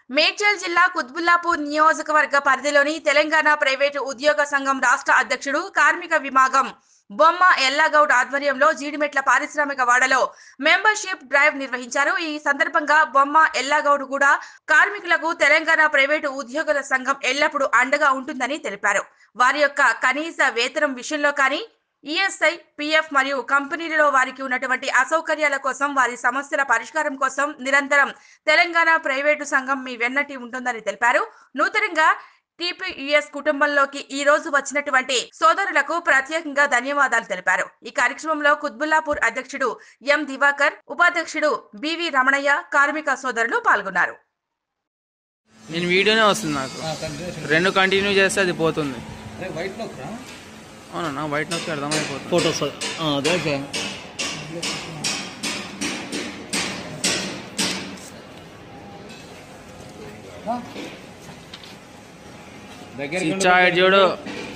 మేడ్చల్ జిల్లా కుత్బుల్లాపూర్ నియోజకవర్గ పరిధిలోని తెలంగాణ ప్రైవేటు ఉద్యోగ సంఘం రాష్ట్ర అధ్యక్షుడు కార్మిక విభాగం బొమ్మ ఎల్లాగౌడ్ ఆధ్వర్యంలో జీడిమెట్ల పారిశ్రామిక వాడలో మెంబర్షిప్ డ్రైవ్ నిర్వహించారు ఈ సందర్భంగా బొమ్మ ఎల్లాగౌడ్ కూడా కార్మికులకు తెలంగాణ ప్రైవేటు ఉద్యోగుల సంఘం ఎల్లప్పుడూ అండగా ఉంటుందని తెలిపారు వారి యొక్క కనీస వేతనం విషయంలో కానీ ఈఎస్ఐ పిఎఫ్ మరియు కంపెనీలలో వారికి ఉన్నటువంటి అసౌకర్యాల కోసం వారి సమస్యల పరిష్కారం కోసం నిరంతరం తెలంగాణ ప్రైవేటు సంఘం మీ వెన్నటి ఉంటుందని తెలిపారు నూతనంగా టిపియుఎస్ కుటుంబంలోకి ఈ రోజు వచ్చినటువంటి సోదరులకు ప్రత్యేకంగా ధన్యవాదాలు తెలిపారు ఈ కార్యక్రమంలో కుత్బుల్లాపూర్ అధ్యక్షుడు ఎం దివాకర్ ఉపాధ్యక్షుడు బివి రమణయ్య కార్మిక సోదరులు పాల్గొన్నారు నేను వీడియోనే వస్తుంది నాకు రెండు కంటిన్యూ చేస్తే అది పోతుంది వైట్ నోక్ రా అవునన్నా వైట్ నొక్కి అర్థమైపోతుంది ఫోటోస్ అదే సార్ దగ్గర ఇచ్చా ఇటు చూడు